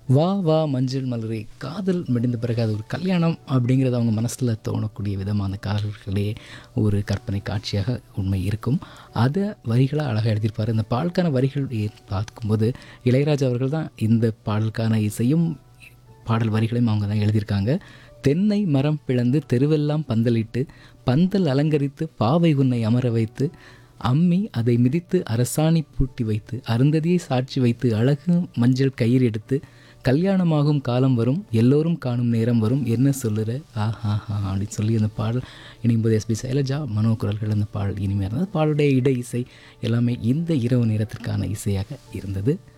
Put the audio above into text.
வா வா மஞ்சள் மலரே காதல் முடிந்த பிறகு அது ஒரு கல்யாணம் அப்படிங்கிறது அவங்க மனசில் தோணக்கூடிய விதமாக அந்த காதல்களே ஒரு கற்பனை காட்சியாக உண்மை இருக்கும் அதை வரிகளாக அழகாக எழுதியிருப்பார் இந்த பாடலுக்கான வரிகள் ஏ- பார்க்கும்போது இளையராஜா அவர்கள் தான் இந்த பாடலுக்கான இசையும் பாடல் வரிகளையும் அவங்க தான் எழுதியிருக்காங்க தென்னை மரம் பிளந்து தெருவெல்லாம் பந்தலிட்டு பந்தல் அலங்கரித்து பாவை உன்னை அமர வைத்து அம்மி அதை மிதித்து அரசாணி பூட்டி வைத்து அருந்ததியை சாட்சி வைத்து அழகு மஞ்சள் கயிறு எடுத்து கல்யாணமாகும் காலம் வரும் எல்லோரும் காணும் நேரம் வரும் என்ன சொல்லுற ஆஹா ஹா அப்படின்னு சொல்லி அந்த பாடல் இனியும்போது எஸ்பி சைலஜா மனோ குரல்கள் அந்த பாடல் இனிமையாக இருந்தது பாடலுடைய இடை இசை எல்லாமே இந்த இரவு நேரத்திற்கான இசையாக இருந்தது